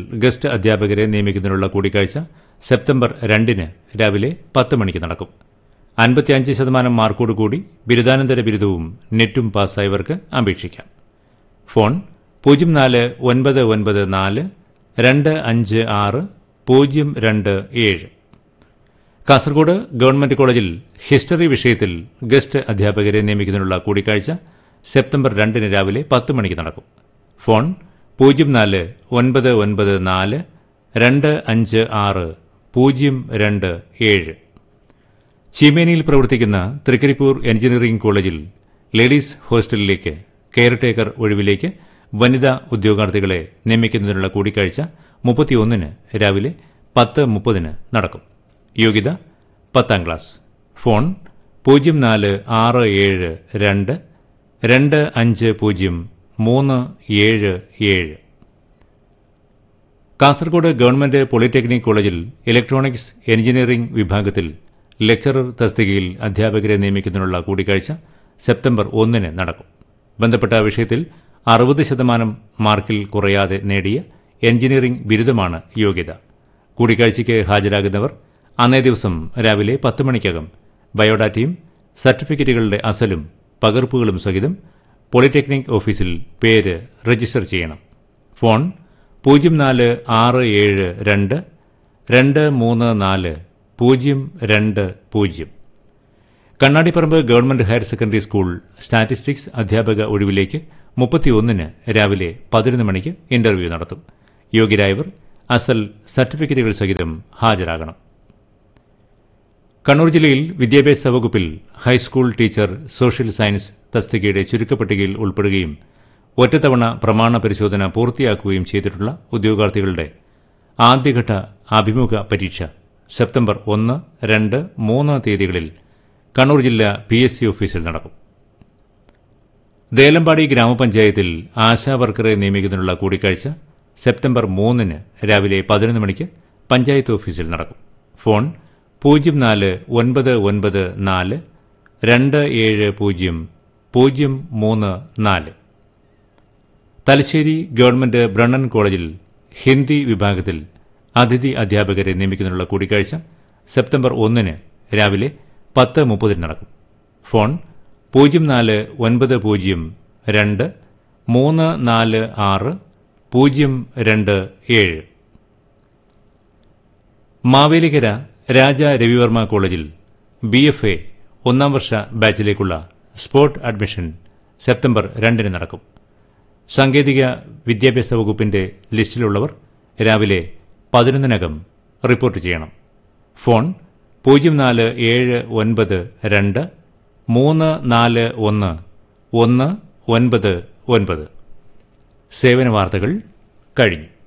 guest അധ്യാപകരെ നിയമിക്കുന്നതിനുള്ള കൂടിക്കാഴ്ച സെപ്റ്റംബർ രണ്ടിന് രാവിലെ പത്ത് മണിക്ക് നടക്കും അൻപത്തിയഞ്ച് ശതമാനം മാർക്കോടുകൂടി ബിരുദാനന്തര ബിരുദവും നെറ്റും പാസ്സായവർക്ക് അപേക്ഷിക്കാം ഫോൺ പൂജ്യം നാല് ഒൻപത് ഒൻപത് നാല് രണ്ട് അഞ്ച് ആറ് പൂജ്യം രണ്ട് ഏഴ് കാസർഗോഡ് ഗവൺമെന്റ് കോളേജിൽ ഹിസ്റ്ററി വിഷയത്തിൽ ഗസ്റ്റ് അധ്യാപകരെ നിയമിക്കുന്നതിനുള്ള കൂടിക്കാഴ്ച സെപ്റ്റംബർ രണ്ടിന് രാവിലെ പത്ത് മണിക്ക് നടക്കും ഫോൺ പൂജ്യം നാല് ഒൻപത് ഒൻപത് നാല് രണ്ട് അഞ്ച് ആറ് പൂജ്യം രണ്ട് ഏഴ് ചീമേനിയിൽ പ്രവർത്തിക്കുന്ന തൃക്കരിപ്പൂർ എഞ്ചിനീയറിംഗ് കോളേജിൽ ലേഡീസ് ഹോസ്റ്റലിലേക്ക് കെയർടേക്കർ ഒഴിവിലേക്ക് വനിതാ ഉദ്യോഗാർത്ഥികളെ നിയമിക്കുന്നതിനുള്ള കൂടിക്കാഴ്ച മുപ്പത്തിയൊന്നിന് രാവിലെ പത്ത് മുപ്പതിന് നടക്കും യോഗ്യത പത്താം ക്ലാസ് ഫോൺ പൂജ്യം നാല് ആറ് ഏഴ് രണ്ട് രണ്ട് അഞ്ച് പൂജ്യം മൂന്ന് ഏഴ് ഏഴ് കാസർഗോഡ് ഗവൺമെന്റ് പോളിടെക്നിക് കോളേജിൽ ഇലക്ട്രോണിക്സ് എഞ്ചിനീയറിംഗ് വിഭാഗത്തിൽ ലെക്ചറർ തസ്തികയിൽ അധ്യാപകരെ നിയമിക്കുന്നതിനുള്ള കൂടിക്കാഴ്ച സെപ്റ്റംബർ ഒന്നിന് നടക്കും ബന്ധപ്പെട്ട വിഷയത്തിൽ അറുപത് ശതമാനം മാർക്കിൽ കുറയാതെ നേടിയ എഞ്ചിനീയറിംഗ് ബിരുദമാണ് യോഗ്യത കൂടിക്കാഴ്ചയ്ക്ക് ഹാജരാകുന്നവർ അന്നേ ദിവസം രാവിലെ പത്ത് മണിക്കകം ബയോഡാറ്റയും സർട്ടിഫിക്കറ്റുകളുടെ അസലും പകർപ്പുകളും സഹിതം പോളിടെക്നിക് ഓഫീസിൽ പേര് രജിസ്റ്റർ ചെയ്യണം ഫോൺ പൂജ്യം നാല് ആറ് ഏഴ് രണ്ട് രണ്ട് മൂന്ന് നാല് പൂജ്യം രണ്ട് പൂജ്യം Kannadiparamba government higher secondary school statistics അധ്യാപക ഒഴിവിലേക്ക് മുപ്പത്തിയൊന്നിന് രാവിലെ പതിനൊന്ന് മണിക്ക് ഇന്റർവ്യൂ നടത്തും യോഗ്യരായവർ അസൽ സർട്ടിഫിക്കറ്റുകൾ സഹിതം ഹാജരാകണം കണ്ണൂർ ജില്ലയിൽ വിദ്യാഭ്യാസ വകുപ്പിൽ ഹൈസ്കൂൾ ടീച്ചർ സോഷ്യൽ സയൻസ് തസ്തികയുടെ ചുരുക്കപ്പട്ടികയിൽ ഉൾപ്പെടുകയും ഒറ്റത്തവണ പ്രമാണ പരിശോധന പൂർത്തിയാക്കുകയും ചെയ്തിട്ടുള്ള ഉദ്യോഗാർത്ഥികളുടെ ആദ്യഘട്ട അഭിമുഖ പരീക്ഷ സെപ്റ്റംബർ ഒന്ന് രണ്ട് മൂന്ന് തീയതികളിൽ കണ്ണൂർ ജില്ലാ പി എസ് സി ഓഫീസിൽ നടക്കും ദേലമ്പാടി ഗ്രാമപഞ്ചായത്തിൽ ആശാ വർക്കറെ നിയമിക്കുന്നതിനുള്ള കൂടിക്കാഴ്ച സെപ്റ്റംബർ മൂന്നിന് രാവിലെ പതിനൊന്ന് മണിക്ക് പഞ്ചായത്ത് ഓഫീസിൽ നടക്കും ഫോൺ പൂജ്യം നാല് ഒൻപത് ഒൻപത് നാല് രണ്ട് ഏഴ് പൂജ്യം പൂജ്യം മൂന്ന് നാല് തലശ്ശേരി ഗവൺമെന്റ് ബ്രണ്ണൻ കോളേജിൽ ഹിന്ദി വിഭാഗത്തിൽ അതിഥി അധ്യാപകരെ നിയമിക്കുന്നതിനുള്ള കൂടിക്കാഴ്ച സെപ്റ്റംബർ ഒന്നിന് രാവിലെ പത്ത് മുപ്പതിന് നടക്കും ഫോൺ പൂജ്യം നാല് ഒൻപത് പൂജ്യം രണ്ട് മൂന്ന് നാല് ആറ് പൂജ്യം രണ്ട് ഏഴ് മാവേലിക്കര രാജ രവിവർമ്മ കോളേജിൽ ബി എഫ് എ ഒന്നാം വർഷ ബാച്ചിലേക്കുള്ള സ്പോട്ട് അഡ്മിഷൻ സെപ്റ്റംബർ രണ്ടിന് നടക്കും സാങ്കേതിക വിദ്യാഭ്യാസ വകുപ്പിന്റെ ലിസ്റ്റിലുള്ളവർ രാവിലെ പതിനൊന്നിനകം റിപ്പോർട്ട് ചെയ്യണം ഫോൺ പൂജ്യം നാല് ഏഴ് ഒൻപത് രണ്ട് മൂന്ന് നാല് ഒന്ന് ഒന്ന് ഒൻപത് ഒൻപത് സേവന വാർത്തകൾ കഴിഞ്ഞു